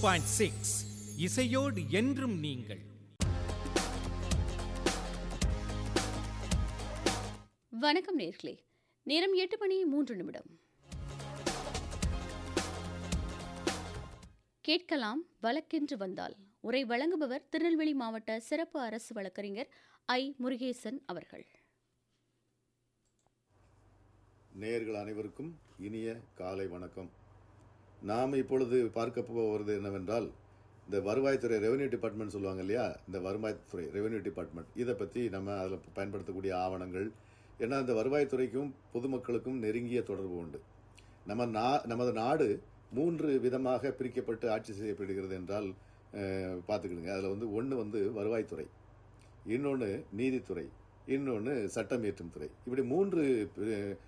point six இசையோடு என்றும் நீங்கள் வணக்கம் நேர்களே நேரம் எட்டு மணி மூன்று நிமிடம் கேட்கலாம் வழக்கென்று வந்தால் உரை வழங்குபவர் திருநெல்வேலி மாவட்ட சிறப்பு அரசு வழக்கறிஞர் ஐ முருகேசன் அவர்கள் நேயர்கள் அனைவருக்கும் இனிய காலை வணக்கம் நாம் இப்பொழுது பார்க்க போவது என்னவென்றால் இந்த வருவாய்த்துறை ரெவென்யூ டிபார்ட்மெண்ட் சொல்லுவாங்க இல்லையா இந்த வருவாய்த்துறை ரெவென்யூ டிபார்ட்மெண்ட் இதை பற்றி நம்ம அதில் பயன்படுத்தக்கூடிய ஆவணங்கள் ஏன்னா இந்த வருவாய்த்துறைக்கும் பொதுமக்களுக்கும் நெருங்கிய தொடர்பு உண்டு நம்ம நா நமது நாடு மூன்று விதமாக பிரிக்கப்பட்டு ஆட்சி செய்யப்படுகிறது என்றால் அஹ், பார்த்துக்கிடுங்க அதில் வந்து ஒன்று வந்து வருவாய்த்துறை இன்னொன்று நீதித்துறை இன்னொன்று சட்டம் இயற்றும் துறை இப்படி மூன்று